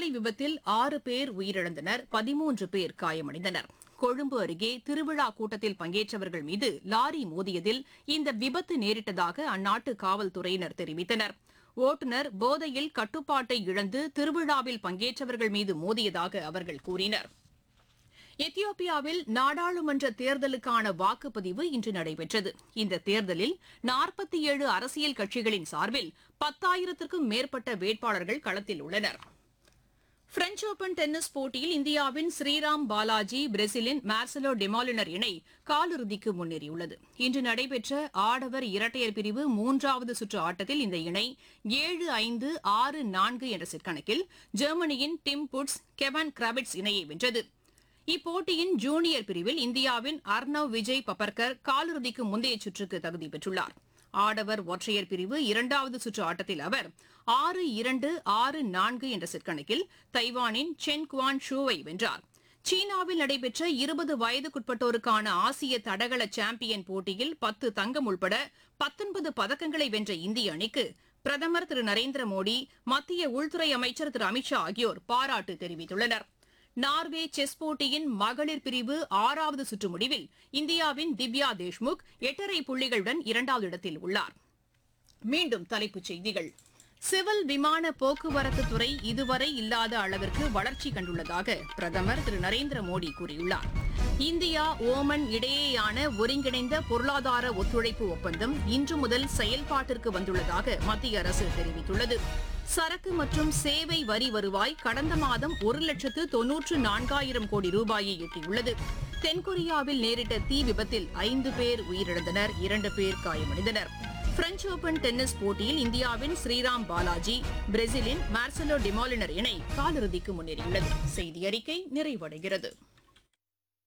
சாலை விபத்தில் ஆறு பேர் உயிரிழந்தனர் பதிமூன்று பேர் காயமடைந்தனர் கொழும்பு அருகே திருவிழா கூட்டத்தில் பங்கேற்றவர்கள் மீது லாரி மோதியதில் இந்த விபத்து நேரிட்டதாக அந்நாட்டு காவல்துறையினர் தெரிவித்தனர் ஓட்டுநர் போதையில் கட்டுப்பாட்டை இழந்து திருவிழாவில் பங்கேற்றவர்கள் மீது மோதியதாக அவர்கள் கூறினர் எத்தியோப்பியாவில் நாடாளுமன்ற தேர்தலுக்கான வாக்குப்பதிவு இன்று நடைபெற்றது இந்த தேர்தலில் நாற்பத்தி ஏழு அரசியல் கட்சிகளின் சார்பில் பத்தாயிரத்திற்கும் மேற்பட்ட வேட்பாளர்கள் களத்தில் உள்ளனர் பிரெஞ்ச் ஓபன் டென்னிஸ் போட்டியில் இந்தியாவின் ஸ்ரீராம் பாலாஜி பிரேசிலின் மார்சலோ டெமாலினர் இணை காலிறுதிக்கு முன்னேறியுள்ளது இன்று நடைபெற்ற ஆடவர் இரட்டையர் பிரிவு மூன்றாவது சுற்று ஆட்டத்தில் இந்த இணை ஏழு ஐந்து ஆறு நான்கு என்ற செட் கணக்கில் ஜெர்மனியின் டிம் புட்ஸ் கெவன் கிராபிட்ஸ் இணையை வென்றது இப்போட்டியின் ஜூனியர் பிரிவில் இந்தியாவின் அர்ணவ் விஜய் பப்பர்கர் காலிறுதிக்கு முந்தைய சுற்றுக்கு தகுதி பெற்றுள்ளார் ஆடவர் ஒற்றையர் பிரிவு இரண்டாவது சுற்று ஆட்டத்தில் அவர் ஆறு இரண்டு ஆறு நான்கு என்ற செட் கணக்கில் தைவானின் சென் குவான் ஷூவை வென்றார் சீனாவில் நடைபெற்ற இருபது வயதுக்குட்பட்டோருக்கான ஆசிய தடகள சாம்பியன் போட்டியில் பத்து தங்கம் உள்பட பத்தொன்பது பதக்கங்களை வென்ற இந்திய அணிக்கு பிரதமர் திரு நரேந்திர மோடி மத்திய உள்துறை அமைச்சர் திரு அமித்ஷா ஆகியோர் பாராட்டு தெரிவித்துள்ளனா் நார்வே செஸ் போட்டியின் மகளிர் பிரிவு ஆறாவது சுற்று முடிவில் இந்தியாவின் திவ்யா தேஷ்முக் எட்டரை புள்ளிகளுடன் இரண்டாவது இடத்தில் உள்ளார் மீண்டும் தலைப்புச் செய்திகள் சிவில் விமான போக்குவரத்து துறை இதுவரை இல்லாத அளவிற்கு வளர்ச்சி கண்டுள்ளதாக பிரதமர் திரு நரேந்திர மோடி கூறியுள்ளார் இந்தியா ஓமன் இடையேயான ஒருங்கிணைந்த பொருளாதார ஒத்துழைப்பு ஒப்பந்தம் இன்று முதல் செயல்பாட்டிற்கு வந்துள்ளதாக மத்திய அரசு தெரிவித்துள்ளது சரக்கு மற்றும் சேவை வரி வருவாய் கடந்த மாதம் ஒரு லட்சத்து தொன்னூற்று நான்காயிரம் கோடி ரூபாயை எட்டியுள்ளது தென்கொரியாவில் நேரிட்ட தீ விபத்தில் ஐந்து பேர் உயிரிழந்தனர் இரண்டு பேர் காயமடைந்தனர் பிரெஞ்ச் ஓபன் டென்னிஸ் போட்டியில் இந்தியாவின் ஸ்ரீராம் பாலாஜி பிரேசிலின் மார்சலோ டிமாலினர் இணை காலிறுதிக்கு முன்னேறியுள்ளது செய்தி அறிக்கை நிறைவடைகிறது